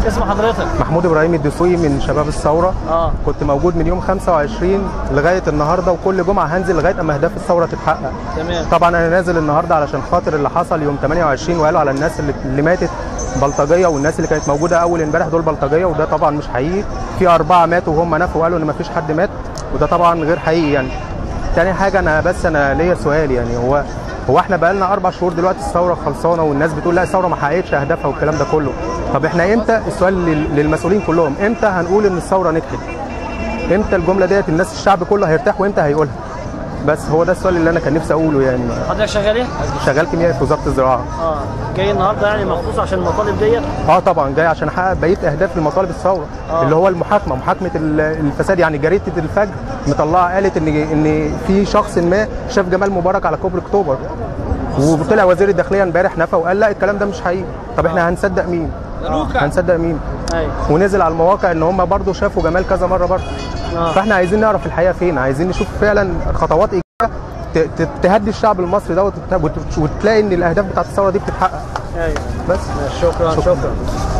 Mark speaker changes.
Speaker 1: اسم حضرتك
Speaker 2: محمود ابراهيم الدسوقي من شباب الثوره
Speaker 1: اه
Speaker 2: كنت موجود من يوم 25 لغايه النهارده وكل جمعه هنزل لغايه اما اهداف الثوره تتحقق
Speaker 1: تمام
Speaker 2: طبعا انا نازل النهارده علشان خاطر اللي حصل يوم 28 وقالوا على الناس اللي, اللي ماتت بلطجيه والناس اللي كانت موجوده اول امبارح دول بلطجيه وده طبعا مش حقيقي في اربعه ماتوا وهم نفوا وقالوا ان مفيش حد مات وده طبعا غير حقيقي يعني تاني حاجه انا بس انا ليا سؤال يعني هو هو احنا بقالنا اربع شهور دلوقتي الثوره خلصانه والناس بتقول لا الثوره ما حققتش اهدافها والكلام ده كله طب احنا امتى السؤال لل- للمسؤولين كلهم امتى هنقول ان الثوره نجحت امتى الجمله ديت الناس الشعب كله هيرتاح وامتى هيقولها بس هو ده السؤال اللي انا كان نفسي اقوله يعني
Speaker 1: حضرتك شغال ايه؟
Speaker 2: شغال كيميائي في وزاره الزراعه
Speaker 1: اه جاي النهارده يعني مخصوص عشان المطالب ديت
Speaker 2: اه طبعا جاي عشان احقق بقيه اهداف المطالب الثوره
Speaker 1: آه.
Speaker 2: اللي هو المحاكمه محاكمه ال- الفساد يعني جريده الفجر مطلعه قالت ان ان في شخص ما شاف جمال مبارك على كوبري اكتوبر وطلع وزير الداخليه امبارح نفى وقال لا الكلام ده مش حقيقي طب احنا هنصدق مين هنصدق مين
Speaker 1: ايوه
Speaker 2: ونزل على المواقع ان هم برضو شافوا جمال كذا مره برضو
Speaker 1: اه
Speaker 2: فاحنا عايزين نعرف الحقيقه فين عايزين نشوف فعلا خطوات ايجابيه ت- ت- تهدي الشعب المصري دوت وت- وت- وتلاقي ان الاهداف بتاعت الثوره دي بتتحقق
Speaker 1: ايوه
Speaker 2: بس
Speaker 1: شكرا شكرا